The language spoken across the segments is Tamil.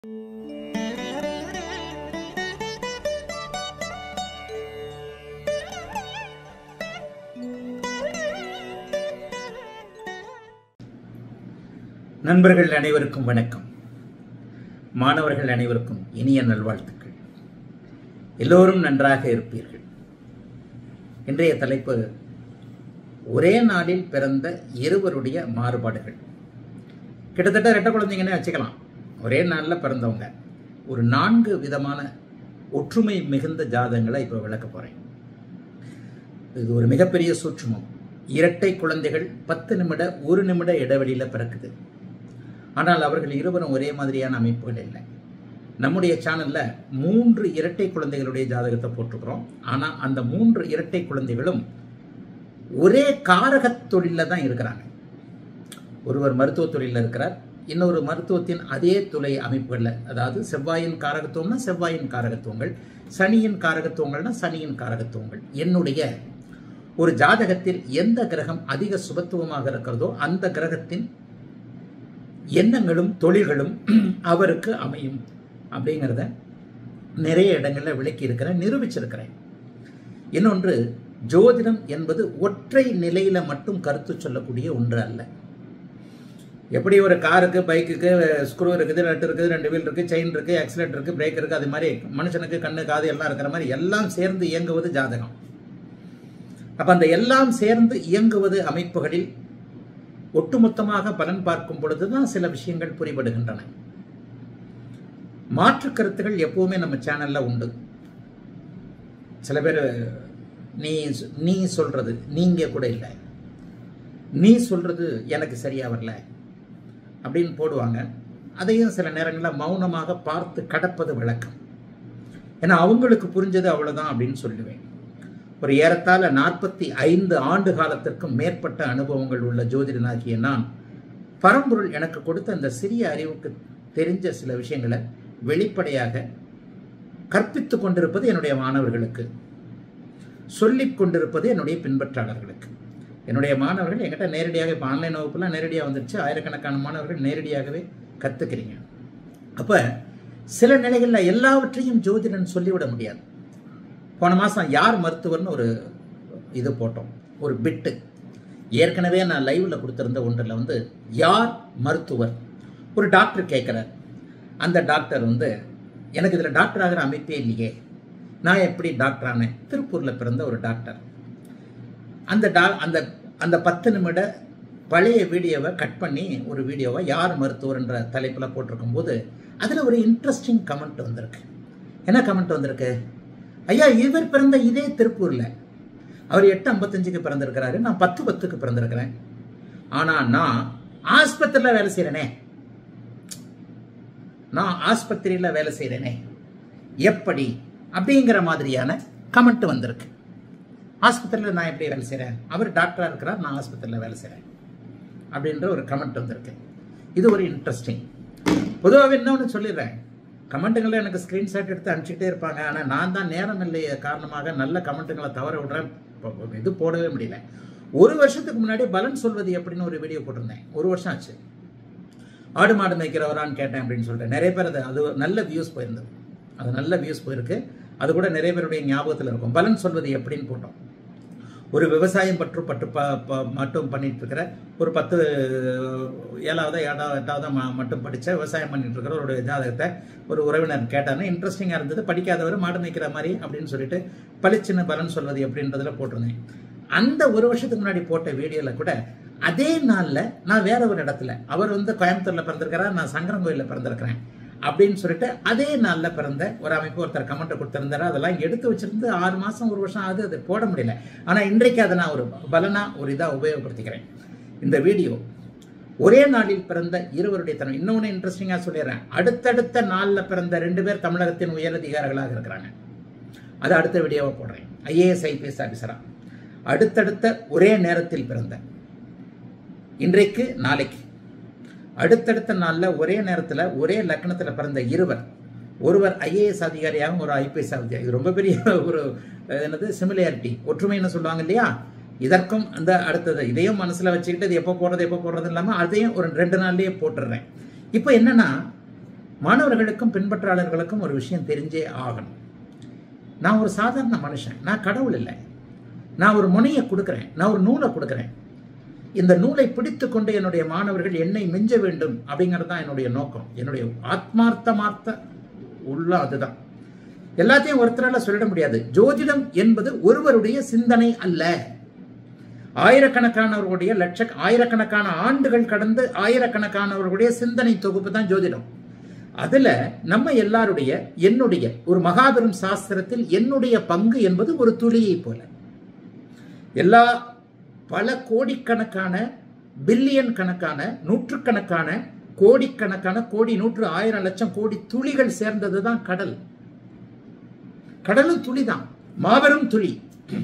நண்பர்கள் அனைவருக்கும் வணக்கம் மாணவர்கள் அனைவருக்கும் இனிய நல்வாழ்த்துக்கள் எல்லோரும் நன்றாக இருப்பீர்கள் இன்றைய தலைப்பு ஒரே நாளில் பிறந்த இருவருடைய மாறுபாடுகள் கிட்டத்தட்ட ரெட்ட குழந்தைங்கன்னே வச்சுக்கலாம் ஒரே நாளில் பிறந்தவங்க ஒரு நான்கு விதமான ஒற்றுமை மிகுந்த ஜாதகங்களை இப்போ விளக்க போகிறேன் இது ஒரு மிகப்பெரிய சூட்சுமம் இரட்டை குழந்தைகள் பத்து நிமிட ஒரு நிமிட இடைவெளியில் பிறக்குது ஆனால் அவர்கள் இருவரும் ஒரே மாதிரியான அமைப்புகள் இல்லை நம்முடைய சேனலில் மூன்று இரட்டை குழந்தைகளுடைய ஜாதகத்தை போட்டிருக்கிறோம் ஆனால் அந்த மூன்று இரட்டை குழந்தைகளும் ஒரே காரகத் தொழிலில் தான் இருக்கிறாங்க ஒருவர் மருத்துவ தொழிலில் இருக்கிறார் இன்னொரு மருத்துவத்தின் அதே துளை அமைப்புகளில் அதாவது செவ்வாயின் காரகத்துவம்னா செவ்வாயின் காரகத்துவங்கள் சனியின் காரகத்துவங்கள்னா சனியின் காரகத்துவங்கள் என்னுடைய ஒரு ஜாதகத்தில் எந்த கிரகம் அதிக சுபத்துவமாக இருக்கிறதோ அந்த கிரகத்தின் எண்ணங்களும் தொழில்களும் அவருக்கு அமையும் அப்படிங்கிறத நிறைய இடங்களில் விளக்கி இருக்கிறேன் நிரூபிச்சிருக்கிறேன் இன்னொன்று ஜோதிடம் என்பது ஒற்றை நிலையில மட்டும் கருத்து சொல்லக்கூடிய ஒன்று அல்ல எப்படி ஒரு காருக்கு பைக்குக்கு ஸ்க்ரூ இருக்குது நட்டு இருக்குது ரெண்டு வீல் இருக்குது செயின் இருக்குது ஆக்சிலேட்டர் இருக்குது பிரேக் இருக்குது அது மாதிரி மனுஷனுக்கு கண்ணு காது எல்லாம் இருக்கிற மாதிரி எல்லாம் சேர்ந்து இயங்குவது ஜாதகம் அப்போ அந்த எல்லாம் சேர்ந்து இயங்குவது அமைப்புகளில் ஒட்டுமொத்தமாக பலன் பார்க்கும் பொழுது தான் சில விஷயங்கள் புரிபடுகின்றன மாற்று கருத்துகள் எப்பவுமே நம்ம சேனல்ல உண்டு சில பேர் நீ நீ சொல்றது நீங்க கூட இல்லை நீ சொல்றது எனக்கு சரியா வரல அப்படின்னு போடுவாங்க அதையும் சில நேரங்களில் மௌனமாக பார்த்து கடப்பது விளக்கம் ஏன்னா அவங்களுக்கு புரிஞ்சது அவ்வளவுதான் அப்படின்னு சொல்லுவேன் ஒரு ஏறத்தாழ நாற்பத்தி ஐந்து ஆண்டு காலத்திற்கும் மேற்பட்ட அனுபவங்கள் உள்ள ஜோதிடனாகிய நான் பரம்பொருள் எனக்கு கொடுத்த அந்த சிறிய அறிவுக்கு தெரிஞ்ச சில விஷயங்களை வெளிப்படையாக கற்பித்து கொண்டிருப்பது என்னுடைய மாணவர்களுக்கு சொல்லிக் கொண்டிருப்பது என்னுடைய பின்பற்றாளர்களுக்கு என்னுடைய மாணவர்கள் என்கிட்ட நேரடியாக இப்போ ஆன்லைன் வகுப்புலாம் நேரடியாக வந்துடுச்சு ஆயிரக்கணக்கான மாணவர்கள் நேரடியாகவே கற்றுக்கிறீங்க அப்போ சில நிலைகளில் எல்லாவற்றையும் ஜோதிடன் சொல்லிவிட முடியாது போன மாதம் யார் மருத்துவர்னு ஒரு இது போட்டோம் ஒரு பிட்டு ஏற்கனவே நான் லைவ்ல கொடுத்துருந்த ஒன்றில் வந்து யார் மருத்துவர் ஒரு டாக்டர் கேட்குறார் அந்த டாக்டர் வந்து எனக்கு இதில் டாக்டர் ஆகிற அமைப்பே இல்லையே நான் எப்படி டாக்டர் ஆனேன் திருப்பூரில் பிறந்த ஒரு டாக்டர் அந்த டா அந்த அந்த பத்து நிமிட பழைய வீடியோவை கட் பண்ணி ஒரு வீடியோவை யார் மருத்துவர்ன்ற தலைப்பில் போட்டிருக்கும் போது அதில் ஒரு இன்ட்ரெஸ்டிங் கமெண்ட் வந்திருக்கு என்ன கமெண்ட் வந்திருக்கு ஐயா இவர் பிறந்த இதே திருப்பூர்ல அவர் எட்டு ஐம்பத்தஞ்சுக்கு பிறந்திருக்கிறாரு நான் பத்து பத்துக்கு பிறந்திருக்கிறேன் ஆனா நான் ஆஸ்பத்திரியில வேலை செய்யறேனே நான் ஆஸ்பத்திரியில வேலை செய்யறேனே எப்படி அப்படிங்கிற மாதிரியான கமெண்ட் வந்திருக்கு ஆஸ்பத்திரியில் நான் எப்படி வேலை செய்கிறேன் அவர் டாக்டராக இருக்கிறார் நான் ஆஸ்பத்திரியில் வேலை செய்கிறேன் அப்படின்ற ஒரு கமெண்ட் வந்திருக்கு இது ஒரு இன்ட்ரெஸ்டிங் பொதுவாகவே இன்னொன்று சொல்லிடுறேன் கமெண்ட்டுங்களை எனக்கு ஸ்க்ரீன்ஷாட் எடுத்து அனுப்பிச்சிட்டே இருப்பாங்க ஆனால் நான் தான் நேரம் இல்லை காரணமாக நல்ல கமெண்ட்டுங்களை தவற விடுறேன் இது போடவே முடியல ஒரு வருஷத்துக்கு முன்னாடி பலன் சொல்வது எப்படின்னு ஒரு வீடியோ போட்டிருந்தேன் ஒரு வருஷம் ஆச்சு ஆடு மாடு மேய்க்கிறவரான்னு கேட்டேன் அப்படின்னு சொல்லிட்டு நிறைய பேர் அது அது நல்ல வியூஸ் போயிருந்தது அது நல்ல வியூஸ் போயிருக்கு அது கூட நிறைய பேருடைய ஞாபகத்தில் இருக்கும் பலன் சொல்வது எப்படின்னு போட்டோம் ஒரு விவசாயம் பற்று பற்று ப மட்டும் பண்ணிட்டு இருக்கிற ஒரு பத்து ஏழாவது ஏழாவது எட்டாவது மட்டும் படித்த விவசாயம் பண்ணிட்டு இருக்கிற ஒரு ஜாதகத்தை ஒரு உறவினர் கேட்டாருன்னு இன்ட்ரெஸ்டிங்காக இருந்தது படிக்காதவர் மாடு நிற்கிற மாதிரி அப்படின்னு சொல்லிட்டு பளிச்சுன்னு பலன் சொல்வது எப்படின்றதுல போட்டிருந்தேன் அந்த ஒரு வருஷத்துக்கு முன்னாடி போட்ட வீடியோவில் கூட அதே நாளில் நான் வேற ஒரு இடத்துல அவர் வந்து கோயம்புத்தூரில் பிறந்திருக்கிறார் நான் சங்கரங்கோயிலில் பிறந்திருக்கிறேன் அப்படின்னு சொல்லிட்டு அதே நாளில் பிறந்த ஒரு அமைப்பு ஒருத்தர் கமெண்ட் கொடுத்திருந்தாரு அதெல்லாம் எடுத்து வச்சிருந்து ஆறு மாதம் ஒரு வருஷம் ஆகுது அது போட முடியல ஆனால் இன்றைக்கு அதை நான் ஒரு பலனா ஒரு இதாக உபயோகப்படுத்திக்கிறேன் இந்த வீடியோ ஒரே நாளில் பிறந்த இருவருடைய தனம் இன்னொன்று இன்ட்ரெஸ்டிங்காக சொல்லிடுறேன் அடுத்தடுத்த நாளில் பிறந்த ரெண்டு பேர் தமிழகத்தின் உயரதிகாரிகளாக இருக்கிறாங்க அதை அடுத்த வீடியோவை போடுறேன் ஐஏஎஸ் ஐபிஎஸ் ஆஃபீஸரா அடுத்தடுத்த ஒரே நேரத்தில் பிறந்த இன்றைக்கு நாளைக்கு அடுத்தடுத்த நாளில் ஒரே நேரத்தில் ஒரே லக்னத்தில் பிறந்த இருவர் ஒருவர் ஐஏஎஸ் அதிகாரியாகவும் ஒரு ஐபிஎஸ் அதிகாரி இது ரொம்ப பெரிய ஒரு என்னது சிமிலியாரிட்டி ஒற்றுமைன்னு சொல்லுவாங்க இல்லையா இதற்கும் அந்த அடுத்தது இதையும் மனசில் வச்சுக்கிட்டு இது எப்போ போடுறது எப்போ போடுறது இல்லாமல் அதையும் ஒரு ரெண்டு நாள்லேயே போட்டுடுறேன் இப்போ என்னன்னா மாணவர்களுக்கும் பின்பற்றாளர்களுக்கும் ஒரு விஷயம் தெரிஞ்சே ஆகணும் நான் ஒரு சாதாரண மனுஷன் நான் கடவுள் இல்லை நான் ஒரு முனையை கொடுக்குறேன் நான் ஒரு நூலை கொடுக்குறேன் இந்த நூலை பிடித்து கொண்டு என்னுடைய மாணவர்கள் என்னை மிஞ்ச வேண்டும் அப்படிங்கிறது தான் என்னுடைய நோக்கம் என்னுடைய ஆத்மார்த்தமார்த்த உள்ள அதுதான் எல்லாத்தையும் ஒருத்தரால சொல்லிட முடியாது ஜோதிடம் என்பது ஒருவருடைய சிந்தனை அல்ல ஆயிரக்கணக்கானவர்களுடைய லட்ச ஆயிரக்கணக்கான ஆண்டுகள் கடந்து ஆயிரக்கணக்கானவர்களுடைய சிந்தனை தொகுப்பு தான் ஜோதிடம் அதுல நம்ம எல்லாருடைய என்னுடைய ஒரு மகாபெரும் சாஸ்திரத்தில் என்னுடைய பங்கு என்பது ஒரு துளியை போல எல்லா பல கோடிக்கணக்கான பில்லியன் கணக்கான நூற்றுக்கணக்கான கோடிக்கணக்கான கோடி நூற்று ஆயிரம் லட்சம் கோடி துளிகள் சேர்ந்தது தான் கடல் கடலும் துளி தான் மாபெரும் துளி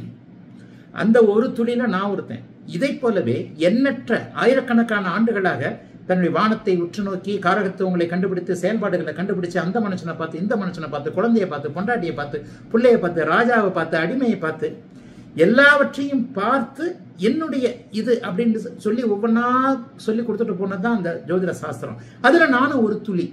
அந்த ஒரு துளியில நான் ஒருத்தன் இதை போலவே எண்ணற்ற ஆயிரக்கணக்கான ஆண்டுகளாக தன்னுடைய வானத்தை உற்று நோக்கி காரகத்துவங்களை கண்டுபிடித்து செயல்பாடுகளை கண்டுபிடிச்சு அந்த மனுஷனை பார்த்து இந்த மனுஷனை பார்த்து குழந்தையை பார்த்து பொண்டாட்டியை பார்த்து பிள்ளையை பார்த்து ராஜாவை பார்த்து அடிமையை பார்த்து எல்லாவற்றையும் பார்த்து என்னுடைய இது அப்படின்னு சொல்லி ஒவ்வொன்றா சொல்லி கொடுத்துட்டு போனது தான் அந்த ஜோதிட சாஸ்திரம் அதுல நானும் ஒரு துளி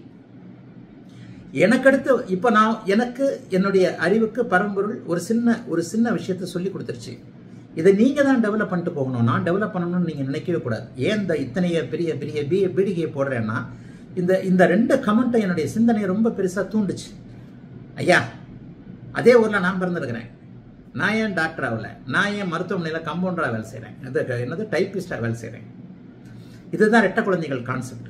எனக்கடுத்து இப்போ நான் எனக்கு என்னுடைய அறிவுக்கு பரம்பொருள் ஒரு சின்ன ஒரு சின்ன விஷயத்த சொல்லி கொடுத்துருச்சு இதை நீங்க தான் டெவலப் பண்ணிட்டு போகணும் நான் டெவலப் பண்ணணும்னு நீங்க நினைக்கவே கூடாது ஏன் இந்த இத்தனைய பெரிய பெரிய பி பீடிகையை போடுறேன்னா இந்த இந்த ரெண்டு கமெண்ட்டை என்னுடைய சிந்தனையை ரொம்ப பெருசா தூண்டுச்சு ஐயா அதே ஊர்ல நான் பிறந்திருக்கிறேன் நான் ஏன் டாக்டர் ஆகல நான் ஏன் மருத்துவமனையில் கம்பவுண்டராக வேலை செய்கிறேன் இது என்னது டைப்பிஸ்டாக வேலை செய்கிறேன் இதுதான் ரெட்ட குழந்தைகள் கான்செப்ட்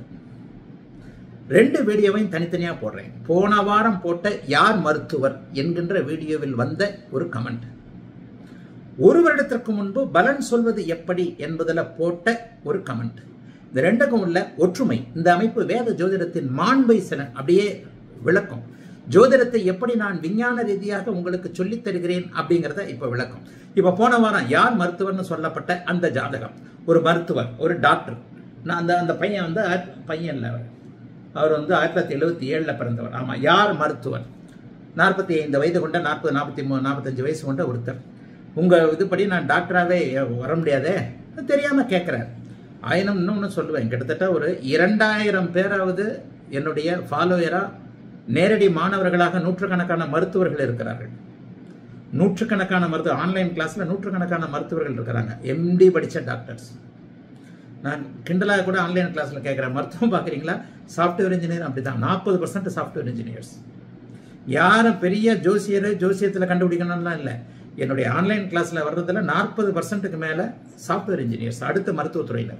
ரெண்டு வீடியோவையும் தனித்தனியாக போடுறேன் போன வாரம் போட்ட யார் மருத்துவர் என்கின்ற வீடியோவில் வந்த ஒரு கமெண்ட் ஒரு வருடத்திற்கு முன்பு பலன் சொல்வது எப்படி என்பதில் போட்ட ஒரு கமெண்ட் இந்த ரெண்டுக்கும் உள்ள ஒற்றுமை இந்த அமைப்பு வேத ஜோதிடத்தின் மாண்பை சில அப்படியே விளக்கம் ஜோதிடத்தை எப்படி நான் விஞ்ஞான ரீதியாக உங்களுக்கு சொல்லித் தருகிறேன் அப்படிங்கிறத இப்போ விளக்கம் இப்போ போன வாரம் யார் மருத்துவர்னு சொல்லப்பட்ட அந்த ஜாதகம் ஒரு மருத்துவர் ஒரு டாக்டர் நான் அந்த அந்த பையன் வந்து பையன் இல்லை அவர் அவர் வந்து ஆயிரத்தி தொள்ளாயிரத்தி எழுபத்தி ஏழில் பிறந்தவர் ஆமாம் யார் மருத்துவர் நாற்பத்தி ஐந்து வயது கொண்ட நாற்பது நாற்பத்தி மூணு நாற்பத்தஞ்சு வயசு கொண்ட ஒருத்தர் உங்கள் இதுபடி நான் டாக்டராகவே வர முடியாதே தெரியாமல் கேட்குறாரு ஆயிரம் இன்னொன்று சொல்லுவேன் கிட்டத்தட்ட ஒரு இரண்டாயிரம் பேராவது என்னுடைய ஃபாலோயராக நேரடி மாணவர்களாக நூற்றுக்கணக்கான மருத்துவர்கள் இருக்கிறார்கள் நூற்றுக்கணக்கான மருத்துவ ஆன்லைன் கிளாஸில் நூற்றுக்கணக்கான மருத்துவர்கள் இருக்கிறாங்க எம்டி படித்த டாக்டர்ஸ் நான் கிண்டலாக கூட ஆன்லைன் கிளாஸில் கேட்குறேன் மருத்துவம் பார்க்குறீங்களா சாஃப்ட்வேர் இன்ஜினியர் அப்படி தான் நாற்பது பர்சன்ட் சாஃப்ட்வேர் இன்ஜினியர்ஸ் யாரும் பெரிய ஜோசியர் ஜோசியத்தில் கண்டுபிடிக்கணும்லாம் இல்லை என்னுடைய ஆன்லைன் கிளாஸில் வர்றதுல நாற்பது பர்சன்ட்டுக்கு மேலே சாஃப்ட்வேர் இன்ஜினியர்ஸ் அடுத்த மருத்துவத்துறையில்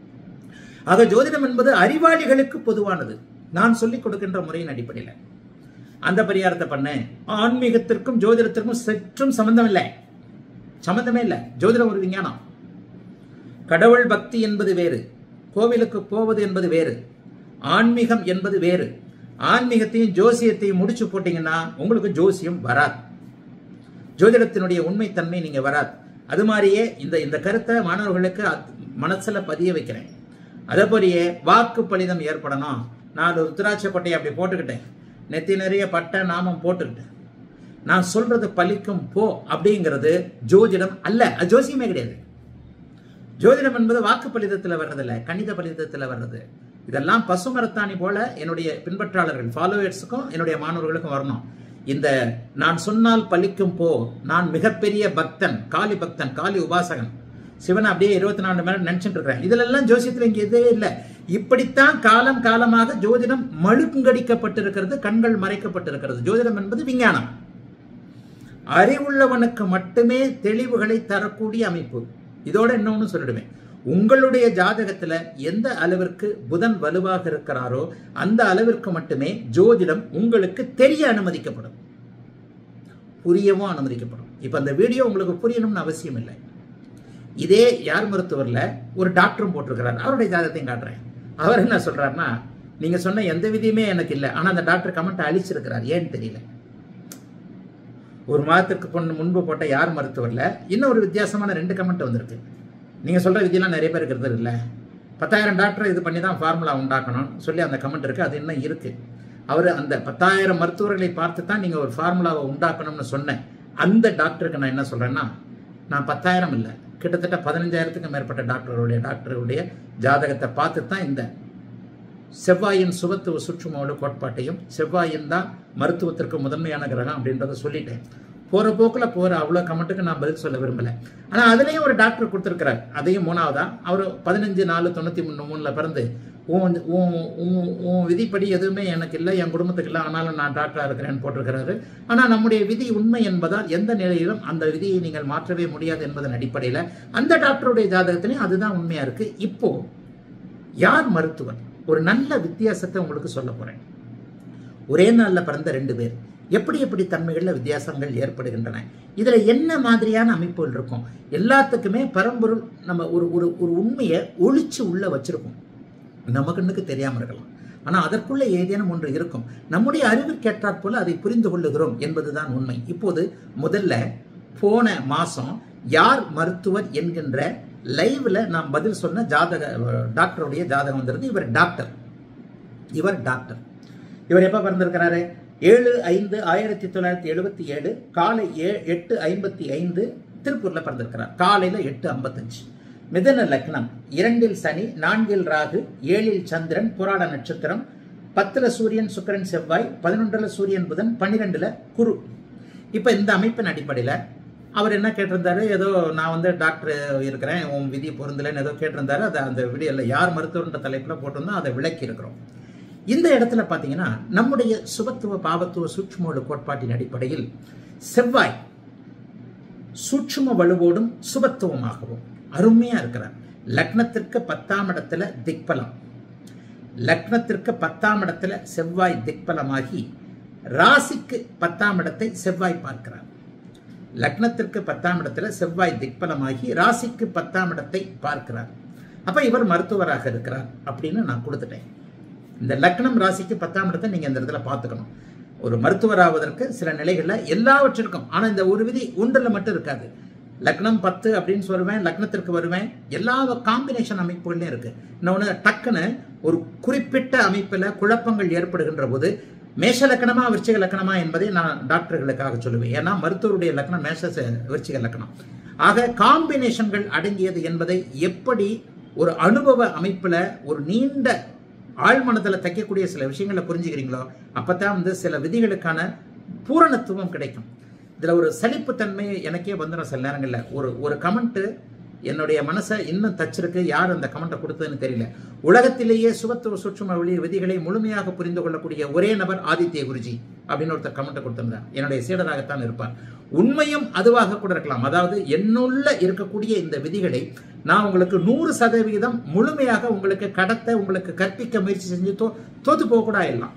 ஆக ஜோதிடம் என்பது அறிவாளிகளுக்கு பொதுவானது நான் சொல்லிக் கொடுக்கின்ற முறையின் அடிப்படையில் அந்த பரிகாரத்தை பண்ணேன் ஆன்மீகத்திற்கும் ஜோதிடத்திற்கும் சற்றும் சம்பந்தம் இல்லை சம்பந்தமே இல்லை ஜோதிடம் ஒரு விஞ்ஞானம் கடவுள் பக்தி என்பது வேறு கோவிலுக்கு போவது என்பது வேறு ஆன்மீகம் என்பது வேறு ஆன்மீகத்தையும் ஜோசியத்தையும் முடிச்சு போட்டீங்கன்னா உங்களுக்கு ஜோசியம் வராது ஜோதிடத்தினுடைய உண்மைத்தன்மை நீங்க வராது அது மாதிரியே இந்த இந்த கருத்தை மாணவர்களுக்கு மனசுல பதிய வைக்கிறேன் அதே போலயே வாக்கு பலிதம் ஏற்படணும் நான் ருத்ராட்ச பட்டையை அப்படி போட்டுக்கிட்டேன் நெத்தி நிறைய பட்டை நாமம் போட்டுக்கிட்டேன் நான் சொல்றது பலிக்கும் போ அப்படிங்கிறது ஜோதிடம் அல்ல அது ஜோசியமே கிடையாது ஜோதிடம் என்பது வாக்கு பலிதத்தில் வர்றதில்ல கணித பலிதத்தில் வர்றது இதெல்லாம் பசுமரத்தாணி போல என்னுடைய பின்பற்றாளர்கள் ஃபாலோவர்ஸுக்கும் என்னுடைய மாணவர்களுக்கும் வரணும் இந்த நான் சொன்னால் பலிக்கும் போ நான் மிகப்பெரிய பக்தன் காளி பக்தன் காளி உபாசகன் சிவன் அப்படியே இருபத்தி நாலு மணி நேரம் நினைச்சிட்டு இருக்கிறேன் இதுல எல்லாம் ஜோசியத்துல இங்க எதுவே இல்லை இப்படித்தான் காலம் காலமாக ஜோதிடம் மழுங்கடிக்கப்பட்டிருக்கிறது கண்கள் மறைக்கப்பட்டிருக்கிறது ஜோதிடம் என்பது விஞ்ஞானம் அறிவுள்ளவனுக்கு மட்டுமே தெளிவுகளை தரக்கூடிய அமைப்பு இதோட இன்னொன்னு சொல்லிடுவேன் உங்களுடைய ஜாதகத்துல எந்த அளவிற்கு புதன் வலுவாக இருக்கிறாரோ அந்த அளவிற்கு மட்டுமே ஜோதிடம் உங்களுக்கு தெரிய அனுமதிக்கப்படும் புரியவும் அனுமதிக்கப்படும் இப்ப அந்த வீடியோ உங்களுக்கு புரியணும்னு அவசியம் இல்லை இதே யார் மருத்துவர்ல ஒரு டாக்டரும் போட்டிருக்கிறார் அவருடைய ஜாதகத்தையும் காட்டுறேன் அவர் என்ன சொல்றாருன்னா நீங்க சொன்ன எந்த விதியுமே எனக்கு இல்லை ஆனா அந்த டாக்டர் கமெண்ட் அழிச்சிருக்கிறார் ஏன்னு தெரியல ஒரு மாதத்துக்கு பொண்ணு முன்பு போட்ட யார் மருத்துவர்ல இன்னும் ஒரு வித்தியாசமான ரெண்டு கமெண்ட் வந்திருக்கு நீங்க சொல்ற விதியெல்லாம் நிறைய பேர் இருக்கிறது இல்லை பத்தாயிரம் டாக்டர் இது பண்ணி தான் ஃபார்முலா உண்டாக்கணும்னு சொல்லி அந்த கமெண்ட் இருக்கு அது இன்னும் இருக்கு அவர் அந்த பத்தாயிரம் மருத்துவர்களை பார்த்து தான் நீங்க ஒரு ஃபார்முலாவை உண்டாக்கணும்னு சொன்னேன் அந்த டாக்டருக்கு நான் என்ன சொல்றேன்னா நான் பத்தாயிரம் இல்லை கிட்டத்தட்ட பதினஞ்சாயிரத்துக்கும் மேற்பட்ட டாக்டர்களுடைய டாக்டர்களுடைய ஜாதகத்தை பார்த்து தான் இந்த செவ்வாயின் சுபத்துவ சுற்றுமோடு கோட்பாட்டையும் செவ்வாயின் தான் மருத்துவத்திற்கு முதன்மையான கிரகம் அப்படின்றத சொல்லிட்டேன் போகிற போக்கில் போகிற அவ்வளோ கமெண்ட்டுக்கு நான் பதில் சொல்ல விரும்பலை ஆனால் அதுலேயும் ஒரு டாக்டர் கொடுத்துருக்கிறார் அதையும் மூணாவதா அவர் பதினஞ்சு நாலு தொண்ணூற்றி மூணு மூணில் பிறந்து உன் உன் உன் உன் விதிப்படி எதுவுமே எனக்கு இல்லை என் குடும்பத்துக்கு இல்லை ஆனாலும் நான் டாக்டராக இருக்கிறேன்னு போட்டிருக்கிறாரு ஆனால் நம்முடைய விதி உண்மை என்பதால் எந்த நிலையிலும் அந்த விதியை நீங்கள் மாற்றவே முடியாது என்பதன் அடிப்படையில் அந்த டாக்டருடைய ஜாதகத்திலையும் அதுதான் உண்மையாக இருக்குது இப்போ யார் மருத்துவர் ஒரு நல்ல வித்தியாசத்தை உங்களுக்கு சொல்ல போகிறேன் ஒரே நாளில் பிறந்த ரெண்டு பேர் எப்படி எப்படி தன்மைகளில் வித்தியாசங்கள் ஏற்படுகின்றன இதில் என்ன மாதிரியான அமைப்புகள் இருக்கும் எல்லாத்துக்குமே பரம்பொருள் நம்ம ஒரு ஒரு ஒரு உண்மையை ஒழிச்சு உள்ள வச்சிருக்கோம் நம்ம கண்ணுக்கு தெரியாமல் இருக்கலாம் ஆனால் அதற்குள்ள ஏதேனும் ஒன்று இருக்கும் நம்முடைய அறிவிற்கேற்றாற் போல அதை புரிந்து கொள்ளுகிறோம் என்பதுதான் உண்மை இப்போது முதல்ல போன மாதம் யார் மருத்துவர் என்கின்ற லைவ்ல நான் பதில் சொன்ன ஜாதக டாக்டருடைய ஜாதகம் வந்திருந்து இவர் டாக்டர் இவர் டாக்டர் இவர் எப்போ பிறந்திருக்கிறாரு ஏழு ஐந்து ஆயிரத்தி தொள்ளாயிரத்தி எழுபத்தி ஏழு காலை ஏ எட்டு ஐம்பத்தி ஐந்து திருப்பூரில் பிறந்திருக்கிறார் காலையில் எட்டு ஐம்பத்தஞ்சு மிதன லக்னம் இரண்டில் சனி நான்கில் ராகு ஏழில் சந்திரன் புராட நட்சத்திரம் பத்துல சூரியன் சுக்கரன் செவ்வாய் பதினொன்றுல சூரியன் புதன் பன்னிரெண்டுல குரு இப்போ இந்த அமைப்பின் அடிப்படையில் அவர் என்ன கேட்டிருந்தாரு ஏதோ நான் வந்து டாக்டர் இருக்கிறேன் உன் விதி பொருந்தலைன்னு ஏதோ கேட்டிருந்தாரு அதை அந்த வீடியோவில் யார் மருத்துவர்ன்ற தலைப்பில் போட்டிருந்தோம் அதை விளக்கி இருக்கிறோம் இந்த இடத்துல பார்த்தீங்கன்னா நம்முடைய சுபத்துவ பாவத்துவ சூட்சுமோடு கோட்பாட்டின் அடிப்படையில் செவ்வாய் சூட்சும வலுவோடும் சுபத்துவமாகவும் அருமையா இருக்கிறார் லக்னத்திற்கு பத்தாம் இடத்துல திக்பலம் லக்னத்திற்கு பத்தாம் இடத்துல செவ்வாய் திக்பலமாகி ராசிக்கு பத்தாம் இடத்தை செவ்வாய் பார்க்கிறார் லக்னத்திற்கு பத்தாம் இடத்துல செவ்வாய் திக்பலமாகி ராசிக்கு பத்தாம் இடத்தை பார்க்கிறார் அப்ப இவர் மருத்துவராக இருக்கிறார் அப்படின்னு நான் கொடுத்துட்டேன் இந்த லக்னம் ராசிக்கு பத்தாம் இடத்தை நீங்க இந்த இடத்துல பார்த்துக்கணும் ஒரு மருத்துவராவதற்கு சில நிலைகளில் எல்லாவற்றிற்கும் ஆனால் இந்த ஒரு விதி ஒன்றில் மட்டும் இருக்காது லக்னம் பத்து அப்படின்னு சொல்லுவேன் லக்னத்திற்கு வருவேன் எல்லா காம்பினேஷன் அமைப்புகள்லையும் இருக்கு இன்னொன்று டக்குன்னு ஒரு குறிப்பிட்ட அமைப்பில் குழப்பங்கள் ஏற்படுகின்ற போது மேஷ லக்கணமா விருச்சிக லக்கணமா என்பதை நான் டாக்டர்களுக்காக சொல்லுவேன் ஏன்னா மருத்துவருடைய லக்கணம் மேஷ விருச்சிக லக்கணம் ஆக காம்பினேஷன்கள் அடங்கியது என்பதை எப்படி ஒரு அனுபவ அமைப்புல ஒரு நீண்ட ஆழ்மனத்தில் தைக்கக்கூடிய சில விஷயங்களை புரிஞ்சுக்கிறீங்களோ அப்பதான் வந்து சில விதிகளுக்கான பூரணத்துவம் கிடைக்கும் இதில் ஒரு சலிப்புத்தன்மை எனக்கே வந்துடும் சில நேரங்களில் ஒரு ஒரு கமெண்ட்டு என்னுடைய மனசை இன்னும் தச்சிருக்கு யார் அந்த கமெண்ட்டை கொடுத்ததுன்னு தெரியல உலகத்திலேயே சுபத்துவ சுற்றும ஒளி விதிகளை முழுமையாக புரிந்து கொள்ளக்கூடிய ஒரே நபர் ஆதித்ய குருஜி அப்படின்னு ஒருத்தர் கமெண்ட்டை கொடுத்திருந்தார் என்னுடைய சீடராகத்தான் இருப்பார் உண்மையும் அதுவாக கூட இருக்கலாம் அதாவது என்னுள்ள இருக்கக்கூடிய இந்த விதிகளை நான் உங்களுக்கு நூறு சதவீதம் முழுமையாக உங்களுக்கு கடத்த உங்களுக்கு கற்பிக்க முயற்சி செஞ்சு தோ தோத்து போக கூட ஆயிடலாம்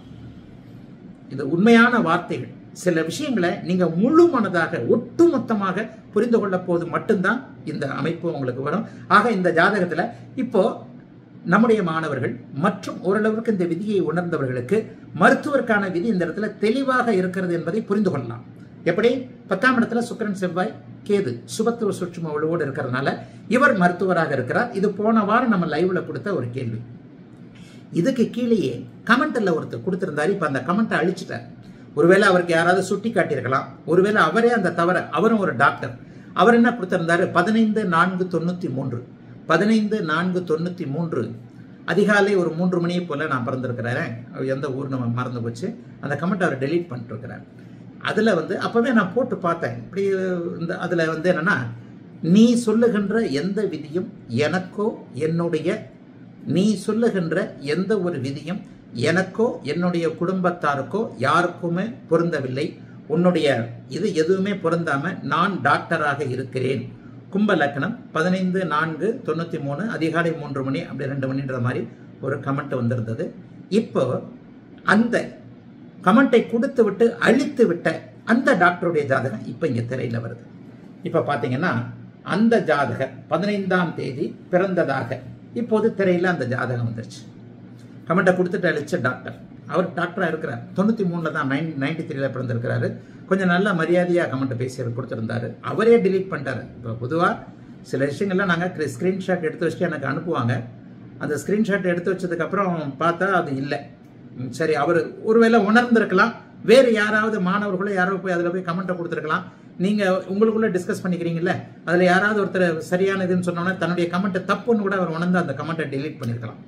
இது உண்மையான வார்த்தைகள் சில விஷயங்களை நீங்க முழு மனதாக ஒட்டுமொத்தமாக புரிந்து கொள்ள போது மட்டும்தான் இந்த அமைப்பு உங்களுக்கு வரும் ஆக இந்த ஜாதகத்துல இப்போ நம்முடைய மாணவர்கள் மற்றும் ஓரளவுக்கு இந்த விதியை உணர்ந்தவர்களுக்கு மருத்துவருக்கான விதி இந்த இடத்துல தெளிவாக இருக்கிறது என்பதை புரிந்து கொள்ளலாம் எப்படி பத்தாம் இடத்துல சுக்கரன் செவ்வாய் கேது சுபத்துவ சுற்றும ஒழுவோடு இருக்கிறதுனால இவர் மருத்துவராக இருக்கிறார் இது போன வாரம் நம்ம லைவ்ல கொடுத்த ஒரு கேள்வி இதுக்கு கீழேயே கமெண்ட்ல ஒருத்தர் கொடுத்திருந்தாரு இப்ப அந்த கமெண்ட்டை அழிச்சிட்டார் ஒருவேளை அவருக்கு யாராவது சுட்டி காட்டியிருக்கலாம் ஒருவேளை அவரே அந்த தவற அவரும் ஒரு டாக்டர் அவர் என்ன கொடுத்திருந்தாரு பதினைந்து நான்கு தொண்ணூத்தி மூன்று பதினைந்து நான்கு தொண்ணூத்தி மூன்று அதிகாலை ஒரு மூன்று மணியை போல நான் பிறந்திருக்கிறேன் எந்த ஊர் நம்ம மறந்து போச்சு அந்த கமெண்ட் அவர் டெலீட் பண்ணிட்டு இருக்கிறார் அதுல வந்து அப்பவே நான் போட்டு பார்த்தேன் இப்படி இந்த அதுல வந்து என்னன்னா நீ சொல்லுகின்ற எந்த விதியும் எனக்கோ என்னுடைய நீ சொல்லுகின்ற எந்த ஒரு விதியும் எனக்கோ என்னுடைய குடும்பத்தாருக்கோ யாருக்குமே பொருந்தவில்லை உன்னுடைய இது எதுவுமே பொருந்தாம நான் டாக்டராக இருக்கிறேன் கும்ப லக்னம் பதினைந்து நான்கு தொண்ணூற்றி மூணு அதிகாலை மூன்று மணி அப்படி ரெண்டு மணின்ற மாதிரி ஒரு கமெண்ட் வந்திருந்தது இப்போ அந்த கமெண்ட்டை கொடுத்து விட்டு அழித்து விட்ட அந்த டாக்டருடைய ஜாதகம் இப்போ இங்கே திரையில் வருது இப்போ பார்த்தீங்கன்னா அந்த ஜாதகர் பதினைந்தாம் தேதி பிறந்ததாக இப்போது திரையில் அந்த ஜாதகம் வந்துருச்சு கமெண்ட்டை கொடுத்துட்டு அழிச்ச டாக்டர் அவர் டாக்டராக இருக்கிறார் தொண்ணூற்றி மூணில் தான் நைன் நைன்டி த்ரீல பிறந்திருக்கிறாரு கொஞ்சம் நல்ல மரியாதையாக கமெண்ட் பேசி அவர் கொடுத்துருந்தாரு அவரே டிலீட் பண்ணிட்டாரு இப்போ பொதுவாக சில விஷயங்கள்லாம் நாங்கள் ஸ்க்ரீன்ஷாட் எடுத்து வச்சுட்டு எனக்கு அனுப்புவாங்க அந்த ஸ்க்ரீன்ஷாட் எடுத்து வச்சதுக்கப்புறம் பார்த்தா அது இல்லை ம், சரி அவர் ஒருவேளை உணர்ந்திருக்கலாம் வேறு யாராவது மாணவர்களோ யாரோ போய் அதில் போய் கமெண்ட்டை கொடுத்துருக்கலாம் நீங்கள் உங்களுக்குள்ளே டிஸ்கஸ் பண்ணிக்கிறீங்கல்ல அதில் யாராவது ஒருத்தர் சரியான இதுன்னு சொன்னோன்னே தன்னுடைய கமெண்ட்டை தப்புன்னு கூட அவர் உணர்ந்து அந்த கமெண்ட்டை delete பண்ணியிருக்கலாம்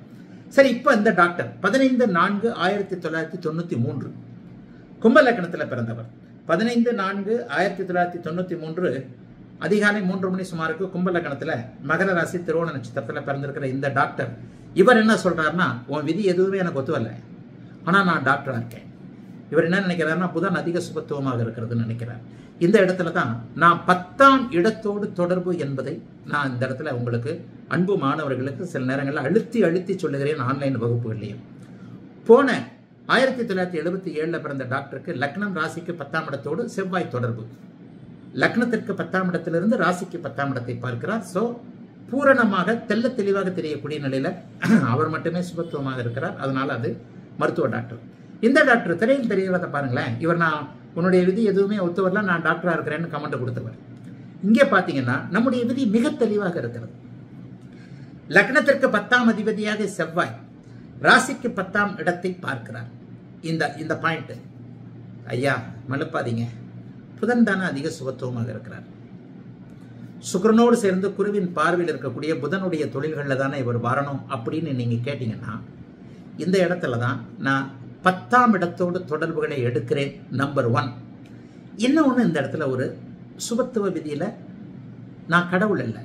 சரி இப்போ இந்த டாக்டர் பதினைந்து நான்கு ஆயிரத்தி தொள்ளாயிரத்தி தொண்ணூற்றி மூன்று கும்ப லக்னத்தில் பிறந்தவர் பதினைந்து நான்கு ஆயிரத்தி தொள்ளாயிரத்தி தொண்ணூற்றி மூன்று அதிகாலை மூன்று மணி சுமாருக்கு கும்ப லக்னத்தில் மகர ராசி திருவோண நட்சத்திரத்தில் பிறந்திருக்கிற இந்த டாக்டர் இவர் என்ன சொல்றாருன்னா உன் விதி எதுவுமே எனக்கு ஒத்து வரல ஆனால் நான் டாக்டராக இருக்கேன் இவர் என்ன நினைக்கிறாருன்னா புதன் அதிக சுபத்துவமாக இருக்கிறதுன்னு நினைக்கிறார் இந்த இடத்துல தான் நான் பத்தாம் இடத்தோடு தொடர்பு என்பதை நான் இந்த இடத்துல உங்களுக்கு அன்பு மாணவர்களுக்கு சில நேரங்களில் அழுத்தி அழுத்தி சொல்லுகிறேன் ஆன்லைன் வகுப்புகள்லையும் போன ஆயிரத்தி தொள்ளாயிரத்தி எழுபத்தி ஏழில் பிறந்த டாக்டருக்கு லக்னம் ராசிக்கு பத்தாம் இடத்தோடு செவ்வாய் தொடர்பு லக்னத்திற்கு பத்தாம் இடத்திலிருந்து ராசிக்கு பத்தாம் இடத்தை பார்க்கிறார் ஸோ பூரணமாக தெல்ல தெளிவாக தெரியக்கூடிய நிலையில அவர் மட்டுமே சுபத்துவமாக இருக்கிறார் அதனால அது மருத்துவ டாக்டர் இந்த டாக்டர் திரையில் தெரியறத பாருங்களேன் இவர் நான் உன்னுடைய விதி எதுவுமே ஒத்து வரல நான் டாக்டரா இருக்கிறேன்னு கமெண்ட் கொடுத்தவர் இங்கே பார்த்தீங்கன்னா நம்முடைய விதி மிக தெளிவாக இருக்கிறது லக்னத்திற்கு பத்தாம் அதிபதியாக செவ்வாய் ராசிக்கு பத்தாம் இடத்தை பார்க்கிறார் இந்த இந்த பாயிண்ட் ஐயா மழுப்பாதீங்க புதன் தானே அதிக சுபத்துவமாக இருக்கிறார் சுக்கரனோடு சேர்ந்து குருவின் பார்வையில் இருக்கக்கூடிய புதனுடைய தொழில்களில் தானே இவர் வரணும் அப்படின்னு நீங்க கேட்டீங்கன்னா இந்த இடத்துல தான் நான் பத்தாம் இடத்தோடு தொடர்புகளை எடுக்கிறேன் நம்பர் ஒன் இன்னொன்று இந்த இடத்துல ஒரு சுபத்துவ விதியில நான் கடவுள் இல்லை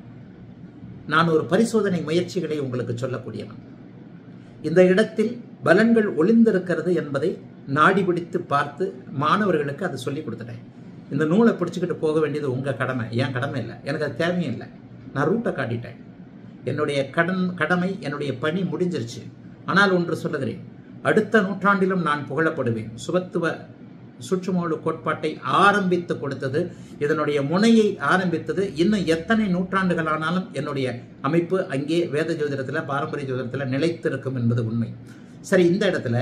நான் ஒரு பரிசோதனை முயற்சிகளை உங்களுக்கு சொல்லக்கூடியவன் இந்த இடத்தில் பலன்கள் ஒளிந்திருக்கிறது என்பதை நாடி பிடித்து பார்த்து மாணவர்களுக்கு அதை சொல்லி கொடுத்துட்டேன் இந்த நூலை பிடிச்சிக்கிட்டு போக வேண்டியது உங்கள் கடமை என் கடமை இல்லை எனக்கு அது தேவையும் இல்லை நான் ரூட்டை காட்டிட்டேன் என்னுடைய கடன் கடமை என்னுடைய பணி முடிஞ்சிருச்சு ஆனால் ஒன்று சொல்லுகிறேன் அடுத்த நூற்றாண்டிலும் நான் புகழப்படுவேன் சுபத்துவ சுற்றுமூழு கோட்பாட்டை ஆரம்பித்து கொடுத்தது இதனுடைய முனையை ஆரம்பித்தது இன்னும் எத்தனை நூற்றாண்டுகள் ஆனாலும் என்னுடைய அமைப்பு அங்கே வேத ஜோதிடத்தில் பாரம்பரிய ஜோதிடத்தில் நிலைத்திருக்கும் என்பது உண்மை சரி இந்த இடத்துல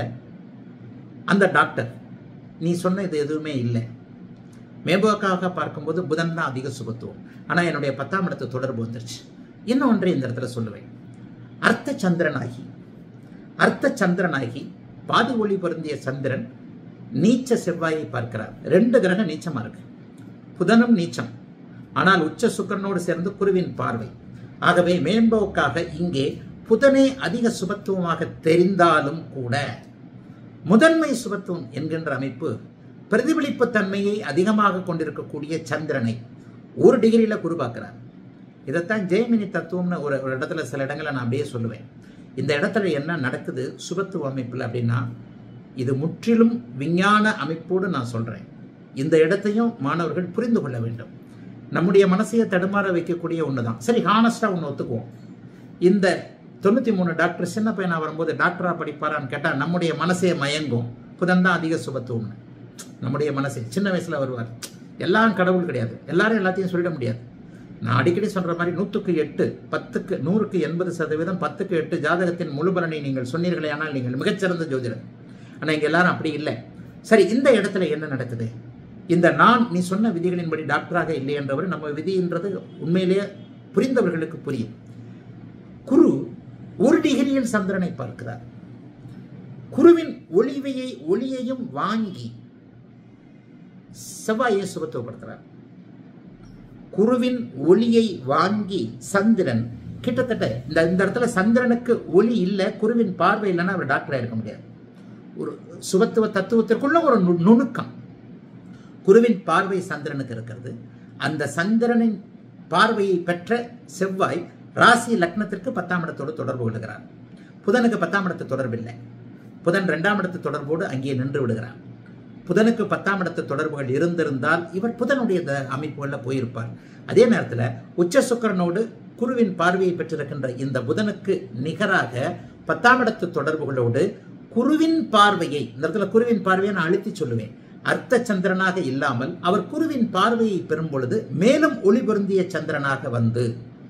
அந்த டாக்டர் நீ சொன்ன இது எதுவுமே இல்லை மேம்போக்காக பார்க்கும்போது புதன் தான் அதிக சுபத்துவம் ஆனால் என்னுடைய பத்தாம் இடத்து தொடர்பு வந்துருச்சு இன்னொன்றை இந்த இடத்துல சொல்லுவேன் அர்த்த சந்திரனாகி அர்த்த சந்திரனாகி பாதி ஒளி பொருந்திய சந்திரன் நீச்ச செவ்வாயை பார்க்கிறார் ரெண்டு கிரகம் நீச்சமா இருக்கு புதனும் நீச்சம் ஆனால் உச்ச சுக்கரனோடு சேர்ந்து குருவின் பார்வை ஆகவே மேம்போக்காக இங்கே புதனே அதிக சுபத்துவமாக தெரிந்தாலும் கூட முதன்மை சுபத்துவம் என்கின்ற அமைப்பு பிரதிபலிப்பு தன்மையை அதிகமாக கொண்டிருக்கக்கூடிய சந்திரனை ஒரு டிகிரியில குரு பார்க்கிறார் இதைத்தான் ஜெயமினி தத்துவம்னு ஒரு ஒரு இடத்துல சில இடங்களை நான் அப்படியே சொல்லுவேன் இந்த இடத்துல என்ன நடக்குது சுபத்துவ அமைப்பில் அப்படின்னா இது முற்றிலும் விஞ்ஞான அமைப்போடு நான் சொல்றேன் இந்த இடத்தையும் மாணவர்கள் புரிந்து கொள்ள வேண்டும் நம்முடைய மனசையை தடுமாற வைக்கக்கூடிய ஒன்று தான் சரி ஹானஸ்டா ஒன்று ஒத்துக்குவோம் இந்த தொண்ணூற்றி மூணு டாக்டர் சின்ன பையனா வரும்போது டாக்டரா படிப்பாரான்னு கேட்டால் நம்முடைய மனசே மயங்கும் புதன் தான் அதிக சுபத்துவம்னு நம்முடைய மனசே சின்ன வயசுல வருவார் எல்லாம் கடவுள் கிடையாது எல்லாரும் எல்லாத்தையும் சொல்லிட முடியாது நான் அடிக்கடி சொல்ற மாதிரி நூற்றுக்கு எட்டு பத்துக்கு நூறுக்கு எண்பது சதவீதம் பத்துக்கு எட்டு ஜாதகத்தின் முழு பலனை நீங்கள் சொன்னீர்களே ஆனால் நீங்கள் மிகச்சிறந்த ஜோதிடர் ஆனால் இங்கே எல்லாரும் அப்படி இல்லை சரி இந்த இடத்துல என்ன நடக்குது இந்த நான் நீ சொன்ன விதிகளின்படி டாக்டராக இல்லை என்றவர் நம்ம விதின்றது உண்மையிலேயே புரிந்தவர்களுக்கு புரியும் குரு ஒரு டிகிரியில் சந்திரனை பார்க்கிறார் குருவின் ஒளிவையை ஒளியையும் வாங்கி செவ்வாயை சுபத்துவப்படுத்துறார் குருவின் ஒளியை வாங்கி சந்திரன் கிட்டத்தட்ட இந்த இந்த இடத்துல சந்திரனுக்கு ஒளி இல்லை குருவின் பார்வை இல்லைன்னா அவர் டாக்டராக இருக்க முடியாது ஒரு சுபத்துவ தத்துவத்திற்குள்ள ஒரு நு- நுணுக்கம் குருவின் பார்வை சந்திரனுக்கு இருக்கிறது அந்த சந்திரனின் பார்வையை பெற்ற செவ்வாய் ராசி லக்னத்திற்கு பத்தாம் இடத்தோடு தொடர்பு கொள்கிறார் புதனுக்கு பத்தாம் இடத்து தொடர்பில்லை புதன் இரண்டாம் இடத்து தொடர்போடு அங்கே நின்று விடுகிறார் புதனுக்கு பத்தாம் இடத்து தொடர்புகள் இருந்திருந்தால் இவர் புதனுடைய த- அமைப்புகளில் போயிருப்பார் அதே நேரத்தில் உச்ச சுக்கரனோடு குருவின் பார்வையை பெற்றிருக்கின்ற இந்த புதனுக்கு நிகராக பத்தாம் இடத்து தொடர்புகளோடு குருவின் பார்வையை இந்த இடத்துல குருவின் பார்வையை நான் அழுத்தி சொல்லுவேன் அர்த்த சந்திரனாக இல்லாமல் அவர் குருவின் பார்வையை பெறும் பொழுது மேலும் ஒளி பொருந்திய சந்திரனாக வந்து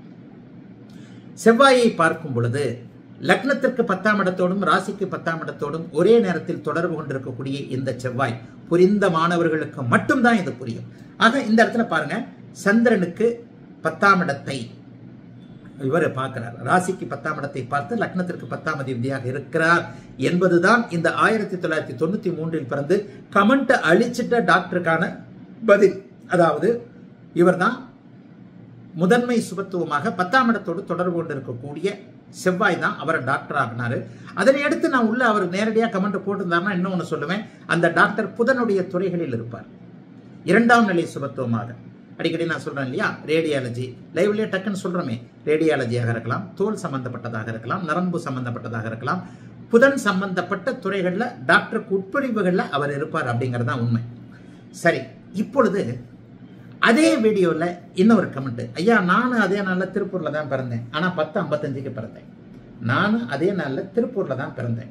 செவ்வாயை பார்க்கும் பொழுது லக்னத்திற்கு பத்தாம் இடத்தோடும் ராசிக்கு பத்தாம் இடத்தோடும் ஒரே நேரத்தில் தொடர்பு கொண்டிருக்கக்கூடிய இந்த செவ்வாய் புரிந்த மாணவர்களுக்கு மட்டும்தான் இது புரியும் ஆக இந்த இடத்துல பாருங்க சந்திரனுக்கு பத்தாம் இடத்தை இவர் பார்க்கிறார் ராசிக்கு பத்தாம் இடத்தை பார்த்து லக்னத்திற்கு பத்தாம் அதிபதியாக இருக்கிறார் என்பதுதான் இந்த ஆயிரத்தி தொள்ளாயிரத்தி தொண்ணூத்தி மூன்றில் பிறந்து கமெண்ட் அழிச்சிட்ட டாக்டருக்கான பதில் அதாவது இவர்தான் முதன்மை சுபத்துவமாக பத்தாம் இடத்தோடு தொடர்பு கொண்டிருக்கக்கூடிய செவ்வாய் தான் அவரை டாக்டர் ஆகினாரு அதனை அடுத்து நான் உள்ள அவர் நேரடியாக கமெண்ட் போட்டிருந்தாருன்னா இன்னொன்று சொல்லுவேன் அந்த டாக்டர் புதனுடைய துறைகளில் இருப்பார் இரண்டாம் நிலை சுபத்துவமாக அடிக்கடி நான் சொல்றேன் இல்லையா ரேடியாலஜி லைவ்லயே டக்குன்னு சொல்றோமே ரேடியாலஜியாக இருக்கலாம் தோல் சம்பந்தப்பட்டதாக இருக்கலாம் நரம்பு சம்பந்தப்பட்டதாக இருக்கலாம் புதன் சம்பந்தப்பட்ட துறைகளில் டாக்டருக்கு உட்பிரிவுகளில் அவர் இருப்பார் அப்படிங்கிறது தான் உண்மை சரி இப்பொழுது அதே வீடியோவில் இன்னொரு கமெண்ட் ஐயா நானும் அதே நாளில் திருப்பூரில் தான் பிறந்தேன் ஆனால் பத்து ஐம்பத்தஞ்சுக்கு பிறந்தேன் நானும் அதே நாளில் திருப்பூரில் தான் பிறந்தேன்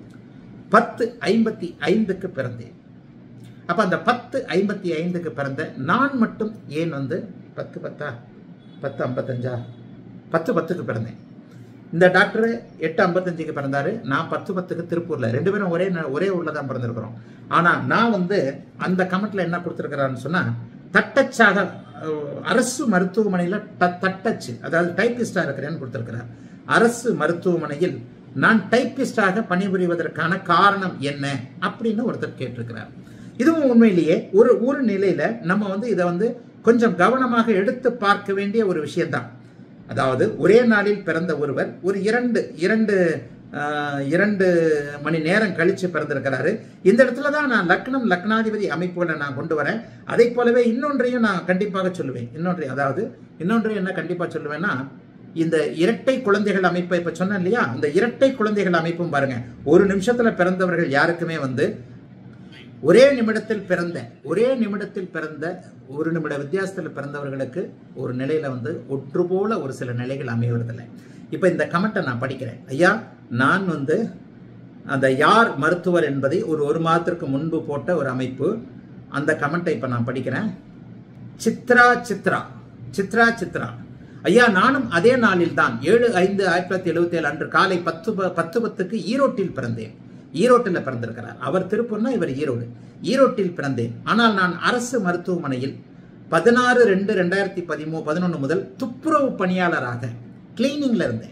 பத்து ஐம்பத்தி ஐந்துக்கு பிறந்தேன் அப்போ அந்த பத்து ஐம்பத்தி ஐந்துக்கு பிறந்த நான் மட்டும் ஏன் வந்து பத்து பத்தா பத்து ஐம்பத்தஞ்சா பத்து பத்துக்கு பிறந்தேன் இந்த டாக்டர் எட்டு ஐம்பத்தஞ்சுக்கு பிறந்தாரு நான் பத்து பத்துக்கு திருப்பூர்ல ரெண்டு பேரும் ஒரே ந- ஒரே ஊர்ல தான் பிறந்திருக்கிறோம் ஆனா நான் வந்து அந்த கமெண்ட்ல என்ன கொடுத்துருக்கிறான்னு சொன்னா தட்டச்சாக அஹ், அரசு மருத்துவமனையில் ட தட்டச்சு அதாவது டைப்பிஸ்டா இருக்கிறேன்னு கொடுத்துருக்கிறார் அரசு மருத்துவமனையில் நான் டைப்பிஸ்டாக பணிபுரிவதற்கான காரணம் என்ன அப்படின்னு ஒருத்தர் கேட்டிருக்கிறார் இதுவும் உண்மையிலேயே ஒரு ஒரு நிலையில நம்ம வந்து இதை வந்து கொஞ்சம் கவனமாக எடுத்து பார்க்க வேண்டிய ஒரு விஷயம்தான் அதாவது ஒரே நாளில் பிறந்த ஒருவர் ஒரு இரண்டு இரண்டு ஆஹ், இரண்டு மணி நேரம் கழிச்சு பிறந்திருக்கிறாரு இந்த இடத்துல தான் நான் லக்னம் லக்னாதிபதி அமைப்புகளை நான் கொண்டு வரேன் அதை போலவே இன்னொன்றையும் நான் கண்டிப்பாக சொல்லுவேன் இன்னொன்றை அதாவது இன்னொன்றையும் என்ன கண்டிப்பாக சொல்லுவேன்னா இந்த இரட்டை குழந்தைகள் அமைப்பை இப்ப சொன்னேன் இல்லையா இந்த இரட்டை குழந்தைகள் அமைப்பும் பாருங்க ஒரு நிமிஷத்துல பிறந்தவர்கள் யாருக்குமே வந்து ஒரே நிமிடத்தில் பிறந்த ஒரே நிமிடத்தில் பிறந்த ஒரு நிமிட வித்தியாசத்தில் பிறந்தவர்களுக்கு ஒரு நிலையில வந்து ஒன்று போல ஒரு சில நிலைகள் அமைவதில்லை இப்போ இந்த கமெண்ட்டை நான் படிக்கிறேன் ஐயா நான் வந்து அந்த யார் மருத்துவர் என்பதை ஒரு ஒரு மாதத்திற்கு முன்பு போட்ட ஒரு அமைப்பு அந்த கமெண்ட்டை இப்போ நான் படிக்கிறேன் சித்ரா சித்ரா சித்ரா சித்ரா ஐயா நானும் அதே நாளில் தான் ஏழு ஐந்து ஆயிரத்தி தொள்ளாயிரத்தி எழுபத்தி ஏழு அன்று காலை பத்து ப- பத்து பத்துக்கு ஈரோட்டில் பிறந்தேன் ஈரோட்டில் பிறந்திருக்கிறார் அவர் திருப்பூர்னா இவர் ஈரோடு ஈரோட்டில் பிறந்தேன் ஆனால் நான் அரசு மருத்துவமனையில் பதினாறு ரெண்டு ரெண்டாயிரத்தி பதிமூ பதினொன்று முதல் துப்புரவு பணியாளராக கிளீனிங்ல இருந்தேன்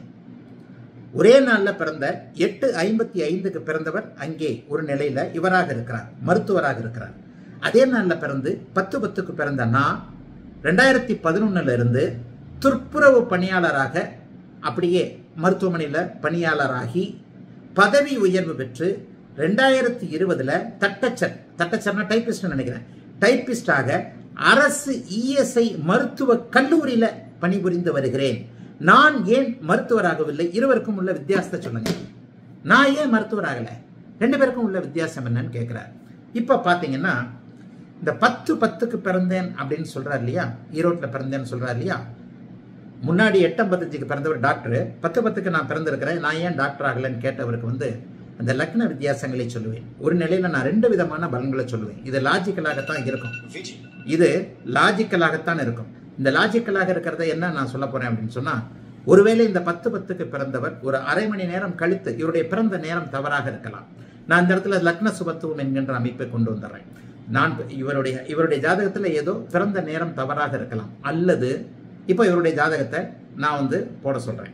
ஒரே நாள்ல பிறந்த எட்டு ஐம்பத்தி ஐந்துக்கு பிறந்தவர் அங்கே ஒரு நிலையில இவராக இருக்கிறார் மருத்துவராக இருக்கிறார் அதே நாள்ல பிறந்து பத்து பத்துக்கு பிறந்த நான் ரெண்டாயிரத்தி பதினொன்னுல இருந்து துப்புரவு பணியாளராக அப்படியே மருத்துவமனையில் பணியாளராகி பதவி உயர்வு பெற்று ரெண்டாயிரத்தி இருபதுல தட்டச்சர் தட்டச்சர்னா டைப்பிஸ்ட் நினைக்கிறேன் டைப்பிஸ்டாக அரசு இஎஸ்ஐ மருத்துவ கல்லூரியில பணிபுரிந்து வருகிறேன் நான் ஏன் மருத்துவராகவில்லை இருவருக்கும் உள்ள வித்தியாசத்தை சொல்லுங்க நான் ஏன் மருத்துவராகல ரெண்டு பேருக்கும் உள்ள வித்தியாசம் என்னன்னு கேட்கிறார் இப்ப பாத்தீங்கன்னா இந்த பத்து பத்துக்கு பிறந்தேன் அப்படின்னு சொல்றாரு இல்லையா ஈரோட்டில் பிறந்தேன்னு சொல்றாரு இல்லையா முன்னாடி எட்டம்பத்தஞ்சுக்கு பிறந்தவர் டாக்டர் பத்து பத்துக்கு நான் பிறந்திருக்கிறேன் நான் ஏன் டாக்டர் ஆகலைன்னு கேட்டவருக்கு வந்து அந்த லக்ன வித்தியாசங்களை சொல்லுவேன் ஒரு நிலையில நான் ரெண்டு விதமான பலன்களை சொல்லுவேன் இது லாஜிக்கலாகத்தான் இருக்கும் இது லாஜிக்கலாகத்தான் இருக்கும் இந்த லாஜிக்கலாக இருக்கிறத என்ன நான் சொல்ல போறேன் அப்படின்னு சொன்னா ஒருவேளை இந்த பத்து பத்துக்கு பிறந்தவர் ஒரு அரை மணி நேரம் கழித்து இவருடைய பிறந்த நேரம் தவறாக இருக்கலாம் நான் இந்த இடத்துல லக்ன சுபத்துவம் என்கின்ற அமைப்பை கொண்டு வந்துடுறேன் நான் இவருடைய இவருடைய ஜாதகத்துல ஏதோ பிறந்த நேரம் தவறாக இருக்கலாம் அல்லது இப்போ இவருடைய ஜாதகத்தை நான் வந்து போட சொல்றேன்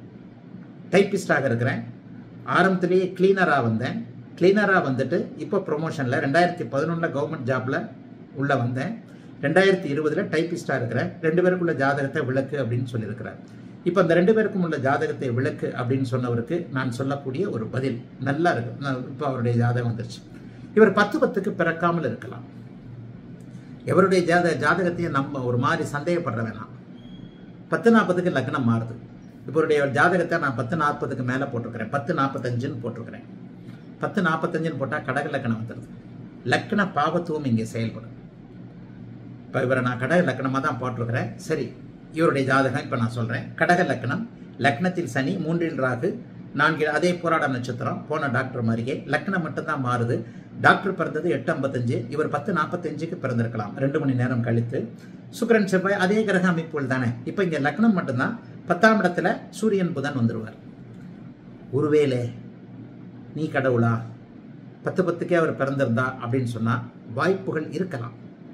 டைப்பிஸ்டாக இருக்கிறேன் ஆரம்பத்திலேயே கிளீனராக வந்தேன் கிளீனராக வந்துட்டு இப்போ ப்ரொமோஷனில் ரெண்டாயிரத்தி பதினொன்றில் கவர்மெண்ட் ஜாப்பில் உள்ளே வந்தேன் ரெண்டாயிரத்தி இருபதில் டைப்பிஸ்டாக இருக்கிறேன் ரெண்டு பேருக்குள்ள ஜாதகத்தை விளக்கு அப்படின்னு சொல்லியிருக்கிறார் இப்போ அந்த ரெண்டு பேருக்கும் உள்ள ஜாதகத்தை விளக்கு அப்படின்னு சொன்னவருக்கு நான் சொல்லக்கூடிய ஒரு பதில் நல்லா இருக்கு நான் இப்போ அவருடைய ஜாதகம் வந்துருச்சு இவர் பத்து பத்துக்கு பிறக்காமல் இருக்கலாம் எவருடைய ஜாத ஜாதகத்தையும் நம்ம ஒரு மாதிரி சந்தேகப்படுற வேணாம் பத்து நாற்பதுக்கு லக்னம் மாறுது இவருடைய ஜாதகத்தை நான் பத்து நாற்பதுக்கு மேலே போட்டிருக்கிறேன் பத்து நாற்பத்தஞ்சுன்னு போட்டிருக்கிறேன் பத்து நாற்பத்தஞ்சுன்னு போட்டால் கடக லக்கணம் வந்துடுது லக்ன பாவத்துவம் இங்கே செயல்படும் இப்போ இவரை நான் கடக லக்கணமாக தான் போட்டிருக்கிறேன் சரி இவருடைய ஜாதகம் இப்போ நான் சொல்கிறேன் கடக லக்னம் லக்னத்தில் சனி மூன்றில் ராகு நான்கு அதே போராட நட்சத்திரம் போன டாக்டர் மாதிரியே லக்னம் மட்டும்தான் மாறுது டாக்டர் பிறந்தது எட்டு ஐம்பத்தஞ்சு இவர் பத்து நாற்பத்தஞ்சுக்கு பிறந்திருக்கலாம் ரெண்டு மணி நேரம் கழித்து சுக்கிரன் செவ்வாய் அதே கிரக அமைப்புகள் தானே இப்போ இங்கே லக்னம் மட்டும்தான் பத்தாம் இடத்துல சூரியன் புதன் வந்துருவார் ஒருவேளை நீ கடவுளா பத்து பத்துக்கே அவர் பிறந்திருந்தா அப்படின்னு சொன்னா வாய்ப்புகள் இருக்கலாம்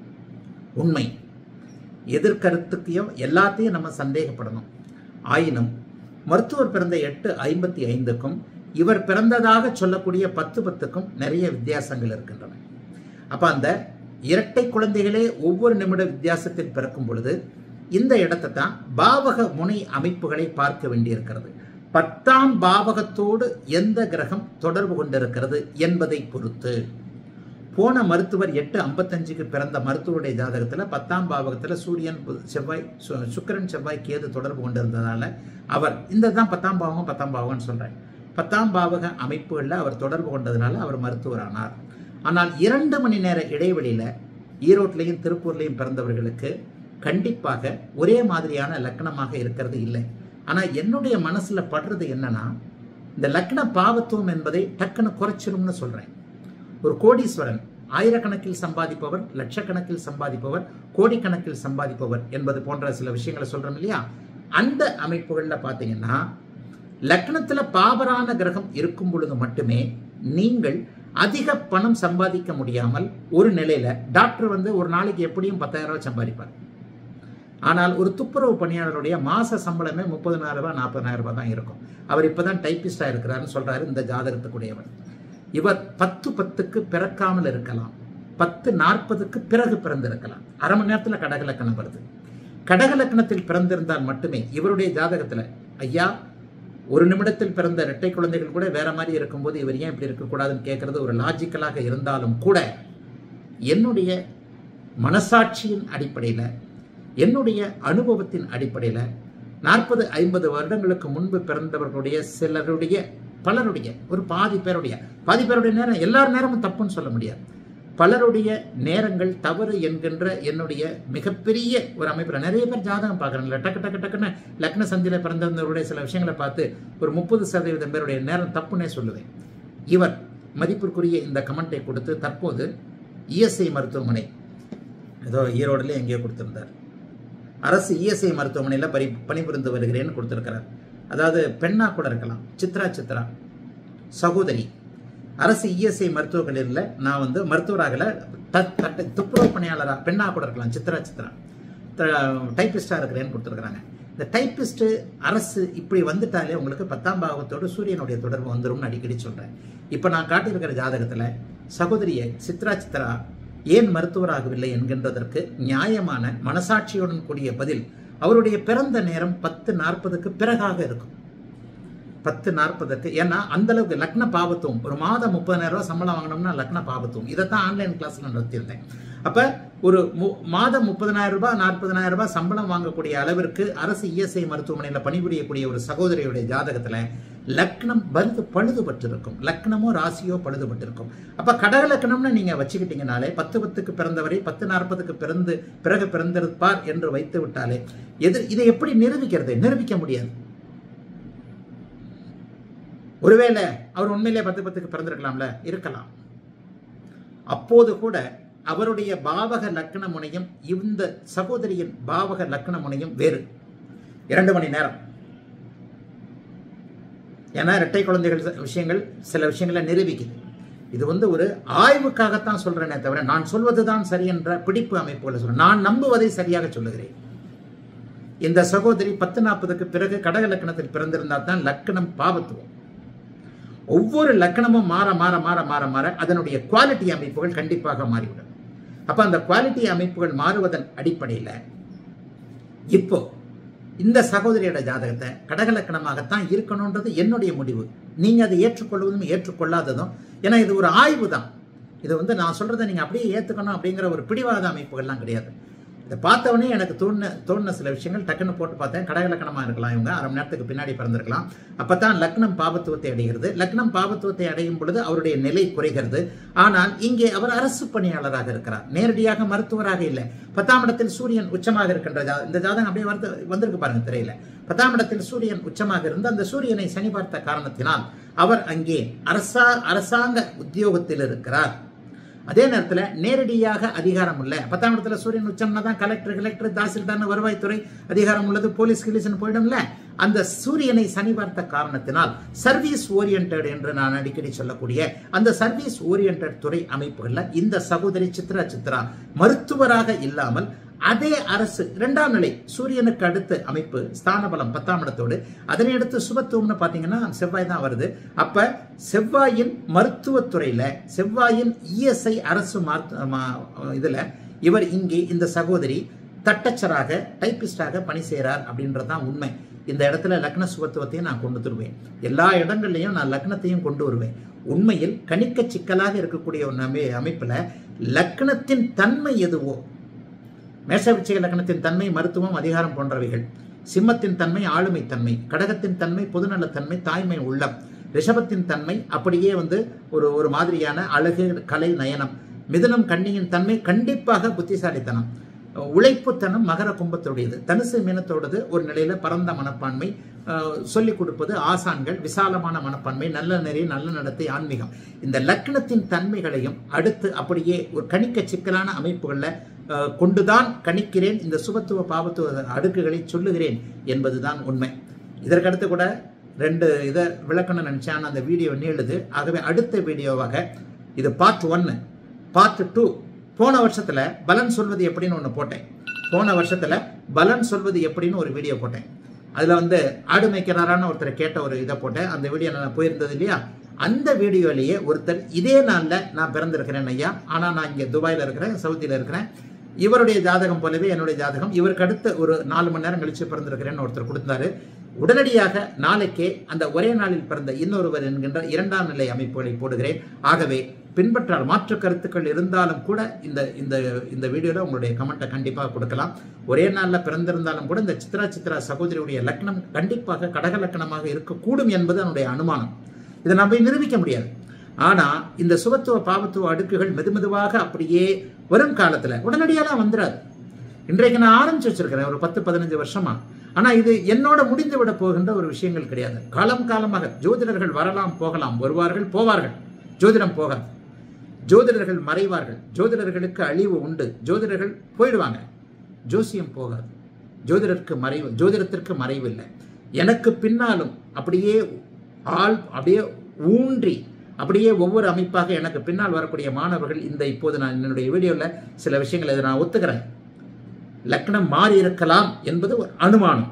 உண்மை எதிர்கருத்துக்கையும் எல்லாத்தையும் நம்ம சந்தேகப்படணும் ஆயினும் மருத்துவர் பிறந்த எட்டு ஐம்பத்தி ஐந்துக்கும் இவர் பிறந்ததாக சொல்லக்கூடிய பத்து பத்துக்கும் நிறைய வித்தியாசங்கள் இருக்கின்றன அப்ப அந்த இரட்டை குழந்தைகளே ஒவ்வொரு நிமிட வித்தியாசத்தில் பிறக்கும் பொழுது இந்த இடத்தை தான் பாவக முனை அமைப்புகளை பார்க்க வேண்டியிருக்கிறது பத்தாம் பாவகத்தோடு எந்த கிரகம் தொடர்பு கொண்டிருக்கிறது என்பதை பொறுத்து போன மருத்துவர் எட்டு ஐம்பத்தஞ்சுக்கு பிறந்த மருத்துவருடைய ஜாதகத்தில் பத்தாம் பாவகத்தில் சூரியன் பு- செவ்வாய் சு- சுக்கிரன் செவ்வாய் கேது தொடர்பு கொண்டிருந்ததால அவர் இந்த தான் பத்தாம் பாவகம் பத்தாம் பாவகம்னு சொல்கிறேன் பத்தாம் பாவக அமைப்புகளில் அவர் தொடர்பு கொண்டதுனால அவர் மருத்துவரானார் ஆனால் இரண்டு மணி நேர இடைவெளியில் ஈரோட்லையும் திருப்பூர்லையும் பிறந்தவர்களுக்கு கண்டிப்பாக ஒரே மாதிரியான லக்கணமாக இருக்கிறது இல்லை ஆனால் என்னுடைய மனசில் படுறது என்னன்னா இந்த லக்ன பாவத்துவம் என்பதை டக்குன்னு குறைச்சிரும்னு சொல்கிறேன் ஒரு கோடீஸ்வரன் ஆயிரக்கணக்கில் சம்பாதிப்பவர் லட்சக்கணக்கில் சம்பாதிப்பவர் கோடிக்கணக்கில் சம்பாதிப்பவர் என்பது போன்ற சில விஷயங்களை சொல்றோம் இல்லையா அந்த அமைப்புகளில் பார்த்தீங்கன்னா லக்னத்தில் பாபரான கிரகம் இருக்கும் பொழுது மட்டுமே நீங்கள் அதிக பணம் சம்பாதிக்க முடியாமல் ஒரு நிலையில டாக்டர் வந்து ஒரு நாளைக்கு எப்படியும் பத்தாயிரம் ரூபாய் சம்பாதிப்பார் ஆனால் ஒரு துப்புரவு பணியாளருடைய மாச சம்பளமே முப்பதனாயிரம் ரூபாய் நாற்பதாயிரம் ரூபாய் தான் இருக்கும் அவர் இப்பதான் டைப்பிஸ்டா இருக்கிறாருன்னு சொல்றாரு இந்த ஜாதகத்துக்குடையவர் இவர் பத்து பத்துக்கு பிறக்காமல் இருக்கலாம் பத்து நாற்பதுக்கு பிறகு பிறந்திருக்கலாம் அரை மணி நேரத்தில் கடகலக்கணம் வருது கடகலக்கணத்தில் பிறந்திருந்தால் மட்டுமே இவருடைய ஜாதகத்தில் ஐயா ஒரு நிமிடத்தில் பிறந்த இரட்டை குழந்தைகள் கூட வேற மாதிரி இருக்கும்போது இவர் ஏன் இப்படி இருக்கக்கூடாதுன்னு கேட்கறது ஒரு லாஜிக்கலாக இருந்தாலும் கூட என்னுடைய மனசாட்சியின் அடிப்படையில் என்னுடைய அனுபவத்தின் அடிப்படையில் நாற்பது ஐம்பது வருடங்களுக்கு முன்பு பிறந்தவர்களுடைய சிலருடைய பலருடைய ஒரு பாதி பேருடைய பாதி பேருடைய நேரம் எல்லார் நேரமும் தப்புன்னு சொல்ல முடியாது பலருடைய நேரங்கள் தவறு என்கின்ற என்னுடைய மிகப்பெரிய ஒரு அமைப்பில் நிறைய பேர் ஜாதகம் பார்க்குறாங்களே டக்கு டக்கு டக்குன்னு லக்ன சந்தியில் பிறந்தவர்களுடைய சில விஷயங்களை பார்த்து ஒரு முப்பது சதவீதம் பேருடைய நேரம் தப்புன்னே சொல்லுவேன் இவர் மதிப்பிற்குரிய இந்த கமெண்ட்டை கொடுத்து தற்போது இஎஸ்ஐ மருத்துவமனை ஏதோ ஈரோடுல எங்கேயோ கொடுத்திருந்தார் அரசு இஎஸ்ஐ மருத்துவமனையில் பரி பணிபுரிந்து வருகிறேன்னு கொடுத்துருக்கிறார் அதாவது பெண்ணா கூட இருக்கலாம் சித்ரா சித்ரா சகோதரி அரசு இஎஸ்ஐ மருத்துவக் கல்லூரியில் நான் வந்து மருத்துவராகல த- தட்ட துப்புரவு பணியாளராக பெண்ணா கூட இருக்கலாம் சித்ரா சித்ரா டைப்பிஸ்டாக இருக்கிறேன்னு கொடுத்துருக்குறாங்க இந்த டைப்பிஸ்ட் அரசு இப்படி வந்துட்டாலே உங்களுக்கு பத்தாம் பாவத்தோடு சூரியனுடைய தொடர்பு வந்துரும்னு அடிக்கடி சொல்கிறேன் இப்போ நான் காட்டியிருக்கிற ஜாதகத்தில் சகோதரியை சித்ரா சித்ரா ஏன் மருத்துவராகவில்லை என்கின்றதற்கு நியாயமான மனசாட்சியுடன் கூடிய பதில் அவருடைய பிறந்த நேரம் பத்து நாற்பதுக்கு பிறகாக இருக்கும் பத்து நாற்பதுக்கு ஏன்னா அந்த அளவுக்கு லக்ன பாவத்துவம் ஒரு மாதம் முப்பதாயிரம் ரூபாய் சம்பளம் வாங்கினோம்னா லக்ன பாவத்துவம் இதைத்தான் ஆன்லைன் கிளாஸ்ல நடத்தியிருந்தேன் அப்ப ஒரு மு- மாதம் முப்பதனாயிரம் ரூபாய் நாற்பதனாயிரம் ரூபாய் சம்பளம் வாங்கக்கூடிய அளவிற்கு அரசு இஎஸ்ஐ மருத்துவமனையில் பணிபுரியக்கூடிய ஒரு சகோதரியுடைய ஜாதகத்துல லக்னம் பழுது பழுதுபட்டிருக்கும் லக்னமோ ராசியோ பழுதுபட்டிருக்கும் அப்ப கடக லக்னம்னு நீங்க வச்சுக்கிட்டீங்கனாலே பத்து பத்துக்கு பிறந்தவரை பத்து நாற்பதுக்கு பிறந்து பிறகு பிறந்திருப்பார் என்று வைத்து விட்டாலே எது இதை எப்படி நிரூபிக்கிறது நிரூபிக்க முடியாது ஒருவேளை அவர் உண்மையிலே பத்து பத்துக்கு பிறந்திருக்கலாம்ல இருக்கலாம் அப்போது கூட அவருடைய பாவக லக்ன முனையும் இந்த சகோதரியின் பாவக லக்ன முனையும் வேறு இரண்டு மணி நேரம் ஏன்னா இரட்டை குழந்தைகள் ச- விஷயங்கள் சில விஷயங்களை நிரூபிக்குது இது வந்து ஒரு ஆய்வுக்காகத்தான் சொல்றேனே தவிர நான் சொல்வதுதான் சரி என்ற பிடிப்பு அமைப்புகளை சொல்றேன் நான் நம்புவதை சரியாக சொல்லுகிறேன் இந்த சகோதரி பத்து நாற்பதுக்கு பிறகு கடக லக்கணத்தில் பிறந்திருந்தால் தான் லக்கணம் பாவத்துவம் ஒவ்வொரு லக்கணமும் மாற மாற மாற மாற மாற அதனுடைய குவாலிட்டி அமைப்புகள் கண்டிப்பாக மாறிவிடும் அப்ப அந்த குவாலிட்டி அமைப்புகள் மாறுவதன் அடிப்படையில் இப்போ இந்த சகோதரியோட ஜாதகத்தை கடகலக்கணமாகத்தான் இருக்கணுன்றது என்னுடைய முடிவு நீங்க அதை ஏற்றுக்கொள்வதும் ஏற்றுக்கொள்ளாததும் ஏன்னா இது ஒரு ஆய்வு தான் இது வந்து நான் சொல்றதை நீங்க அப்படியே ஏத்துக்கணும் அப்படிங்கிற ஒரு பிடிவாத அமைப்புகள்லாம் கிடையாது இதை பார்த்தவொடனே எனக்கு தோணுன தோணுன சில விஷயங்கள் டக்குன்னு போட்டு பார்த்தேன் கடகலக்கணமா இருக்கலாம் இவங்க அரை மணி நேரத்துக்கு பின்னாடி பிறந்திருக்கலாம் அப்பதான் லக்னம் பாபத்துவத்தை அடைகிறது லக்னம் பாபத்துவத்தை அடையும் பொழுது அவருடைய நிலை குறைகிறது ஆனால் இங்கே அவர் அரசு பணியாளராக இருக்கிறார் நேரடியாக மருத்துவராக இல்லை பத்தாம் இடத்தில் சூரியன் உச்சமாக இருக்கின்ற ஜா- இந்த ஜாதகம் அப்படியே வந்து வந்திருக்கு பாருங்க திரையில பத்தாம் இடத்தில் சூரியன் உச்சமாக இருந்து அந்த சூரியனை சனி பார்த்த காரணத்தினால் அவர் அங்கே அரசா அரசாங்க உத்தியோகத்தில் இருக்கிறார் அதே நேரத்தில் நேரடியாக அதிகாரம் இல்லை பத்தாம் இடத்துல சூரியன் உச்சம்னா தான் கலெக்டர் கலெக்டர் தாசில்தார் வருவாய்த்துறை அதிகாரம் உள்ளது போலீஸ் கிலீஸ்னு போயிடும்ல அந்த சூரியனை சனி பார்த்த காரணத்தினால் சர்வீஸ் ஓரியன்ட் என்று நான் அடிக்கடி சொல்லக்கூடிய அந்த சர்வீஸ் ஓரியன்ட் துறை அமைப்புகள்ல இந்த சகோதரி சித்ரா சித்ரா மருத்துவராக இல்லாமல் அதே அரசு இரண்டாம் நிலை சூரியனுக்கு அடுத்த அமைப்பு ஸ்தான பலம் பத்தாம் இடத்தோடு அதனை அடுத்து சுபத்துவம்னு பார்த்தீங்கன்னா செவ்வாய் தான் வருது அப்ப செவ்வாயின் மருத்துவத்துறையில செவ்வாயின் இஎஸ்ஐ அரசு மருத்துவ மா- இதுல இவர் இங்கே இந்த சகோதரி தட்டச்சராக டைப்பிஸ்டாக பணி செய்கிறார் அப்படின்றது தான் உண்மை இந்த இடத்துல லக்ன சுபத்துவத்தையும் நான் கொண்டு வருவேன் எல்லா இடங்கள்லையும் நான் லக்னத்தையும் கொண்டு வருவேன் உண்மையில் கணிக்க சிக்கலாக இருக்கக்கூடிய ஒரு அமை அமைப்பில் லக்னத்தின் தன்மை எதுவோ மேஷவிச்சய லக்னத்தின் தன்மை மருத்துவம் அதிகாரம் போன்றவைகள் சிம்மத்தின் தன்மை ஆளுமை தன்மை கடகத்தின் தன்மை பொதுநலத்தன்மை தாய்மை உள்ளம் ரிஷபத்தின் தன்மை அப்படியே வந்து ஒரு ஒரு மாதிரியான அழகு கலை நயனம் மிதுனம் கன்னியின் தன்மை கண்டிப்பாக புத்திசாலித்தனம் உழைப்புத்தனம் மகர கும்பத்துடையது தனுசு மீனத்தோடது ஒரு நிலையில பரந்த மனப்பான்மை அஹ், சொல்லிக் கொடுப்பது ஆசான்கள் விசாலமான மனப்பான்மை நல்ல நெறி நல்ல நடத்தை ஆன்மீகம் இந்த லக்னத்தின் தன்மைகளையும் அடுத்து அப்படியே ஒரு கணிக்க சிக்கலான அமைப்புகளில் அஹ், கொண்டுதான் கணிக்கிறேன் இந்த சுபத்துவ பாவத்துவ அடுக்குகளை சொல்லுகிறேன் என்பதுதான் உண்மை இதற்கடுத்து கூட ரெண்டு இதை விளக்கணும்னு நினச்சேன் ஆனால் அந்த வீடியோ நீளுது ஆகவே அடுத்த வீடியோவாக இது பார்ட் ஒன்று பார்ட் டூ போன வருஷத்துல பலன் சொல்வது எப்படின்னு ஒன்று போட்டேன் போன வருஷத்துல பலன் சொல்வது எப்படின்னு ஒரு வீடியோ போட்டேன் அதுல வந்து ஆடு மேய்க்கிறாரான்னு ஒருத்தர் கேட்ட ஒரு இதை போட்டேன் அந்த வீடியோ நான் போயிருந்தது இல்லையா அந்த வீடியோலேயே ஒருத்தர் இதே நாள்ல நான் பிறந்திருக்கிறேன் ஐயா ஆனா நான் இங்க துபாயில இருக்கிறேன் சவுதியில இருக்கிறேன் இவருடைய ஜாதகம் போலவே என்னுடைய ஜாதகம் இவருக்கு அடுத்து ஒரு நாலு மணி நேரம் கழிச்சு பிறந்திருக்கிறேன்னு ஒருத்தர் கொடுத்தாரு உடனடியாக நாளைக்கே அந்த ஒரே நாளில் பிறந்த இன்னொருவர் என்கின்ற இரண்டாம் நிலை அமைப்புகளை போடுகிறேன் ஆகவே பின்பற்றால் மாற்று கருத்துக்கள் இருந்தாலும் கூட இந்த இந்த இந்த வீடியோவில் உங்களுடைய கமெண்ட்டை கண்டிப்பாக கொடுக்கலாம் ஒரே நாளில் பிறந்திருந்தாலும் கூட இந்த சித்ரா சித்ரா சகோதரியுடைய லக்னம் கண்டிப்பாக கடக லக்னமாக இருக்கக்கூடும் என்பது என்னுடைய அனுமானம் இதை நம்ம நிரூபிக்க முடியாது ஆனா இந்த சுபத்துவ பாவத்துவ அடுக்குகள் மெதுமெதுவாக அப்படியே வரும் காலத்துல உடனடியாக வந்துடாது இன்றைக்கு நான் ஆரம்பிச்சு வச்சிருக்கிறேன் ஒரு பத்து பதினஞ்சு வருஷமா ஆனா இது என்னோட முடிந்து விட போகின்ற ஒரு விஷயங்கள் கிடையாது காலம் காலமாக ஜோதிடர்கள் வரலாம் போகலாம் வருவார்கள் போவார்கள் ஜோதிடம் போகாது ஜோதிடர்கள் மறைவார்கள் ஜோதிடர்களுக்கு அழிவு உண்டு ஜோதிடர்கள் போயிடுவாங்க ஜோசியம் போகாது ஜோதிடருக்கு மறைவு ஜோதிடத்திற்கு மறைவு இல்லை எனக்கு பின்னாலும் அப்படியே ஆள் அப்படியே ஊன்றி அப்படியே ஒவ்வொரு அமைப்பாக எனக்கு பின்னால் வரக்கூடிய மாணவர்கள் இந்த இப்போது நான் என்னுடைய வீடியோவில் சில விஷயங்களை இதை நான் ஒத்துக்கிறேன் லக்னம் மாறி இருக்கலாம் என்பது ஒரு அனுமானம்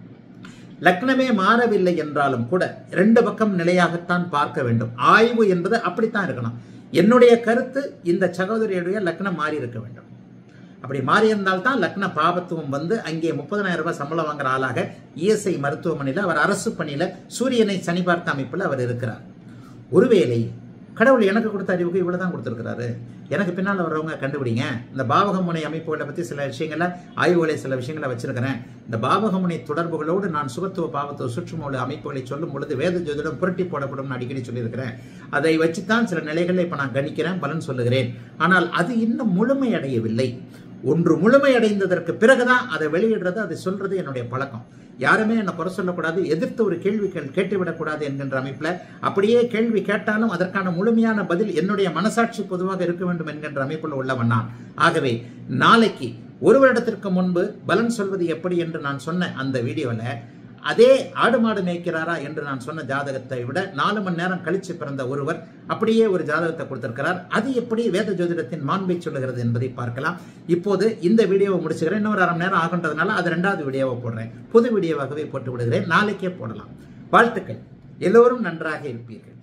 லக்னமே மாறவில்லை என்றாலும் கூட ரெண்டு பக்கம் நிலையாகத்தான் பார்க்க வேண்டும் ஆய்வு என்பது அப்படித்தான் இருக்கணும் என்னுடைய கருத்து இந்த சகோதரியுடைய லக்னம் மாறி இருக்க வேண்டும் அப்படி மாறி இருந்தால்தான் லக்ன பாபத்துவம் வந்து அங்கே முப்பதனாயிரம் ரூபாய் சம்பளம் வாங்குற ஆளாக இஎஸ்ஐ மருத்துவமனையில் அவர் அரசு பணியில சூரியனை சனி பார்த்த அமைப்பில் அவர் இருக்கிறார் ஒருவேளை கடவுள் எனக்கு கொடுத்த அறிவுக்கு இவ்வளவு தான் கொடுத்துருக்கிறாரு எனக்கு பின்னால் வர்றவங்க கண்டுபிடிங்க இந்த பாவகமுனை அமைப்புகளை பற்றி சில விஷயங்களை ஆய்வுகளை சில விஷயங்களை வச்சிருக்கிறேன் இந்த பாவகமுனை தொடர்புகளோடு நான் சுகத்துவ பாவத்துவ சுற்றுமூல அமைப்புகளை சொல்லும் பொழுது வேத ஜோதிடம் புரட்டி போடப்படும் அடிக்கடி சொல்லியிருக்கிறேன் அதை வச்சுத்தான் சில நிலைகளில் இப்போ நான் கணிக்கிறேன் பலன் சொல்லுகிறேன் ஆனால் அது இன்னும் முழுமையடையவில்லை ஒன்று முழுமையடைந்ததற்கு பிறகுதான் அதை வெளியிடுறது அதை சொல்றது என்னுடைய பழக்கம் யாருமே என்னை குறை சொல்லக்கூடாது எதிர்த்து ஒரு கேள்வி கேள் கேட்டுவிடக்கூடாது என்கின்ற அமைப்பில் அப்படியே கேள்வி கேட்டாலும் அதற்கான முழுமையான பதில் என்னுடைய மனசாட்சி பொதுவாக இருக்க வேண்டும் என்கின்ற அமைப்பில் உள்ளவன் நான் ஆகவே நாளைக்கு ஒரு வருடத்திற்கு முன்பு பலன் சொல்வது எப்படி என்று நான் சொன்ன அந்த வீடியோவில் அதே ஆடு மாடு மேய்க்கிறாரா என்று நான் சொன்ன ஜாதகத்தை விட நாலு மணி நேரம் கழிச்சு பிறந்த ஒருவர் அப்படியே ஒரு ஜாதகத்தை கொடுத்திருக்கிறார் அது எப்படி வேத ஜோதிடத்தின் மாண்பை சொல்லுகிறது என்பதை பார்க்கலாம் இப்போது இந்த வீடியோவை முடிச்சுக்கிறேன் இன்னொரு அரை மணி நேரம் ஆகுன்றதுனால அது ரெண்டாவது வீடியோவை போடுறேன் புது வீடியோவாகவே போட்டு விடுகிறேன் நாளைக்கே போடலாம் வாழ்த்துக்கள் எல்லோரும் நன்றாக இருப்பீர்கள்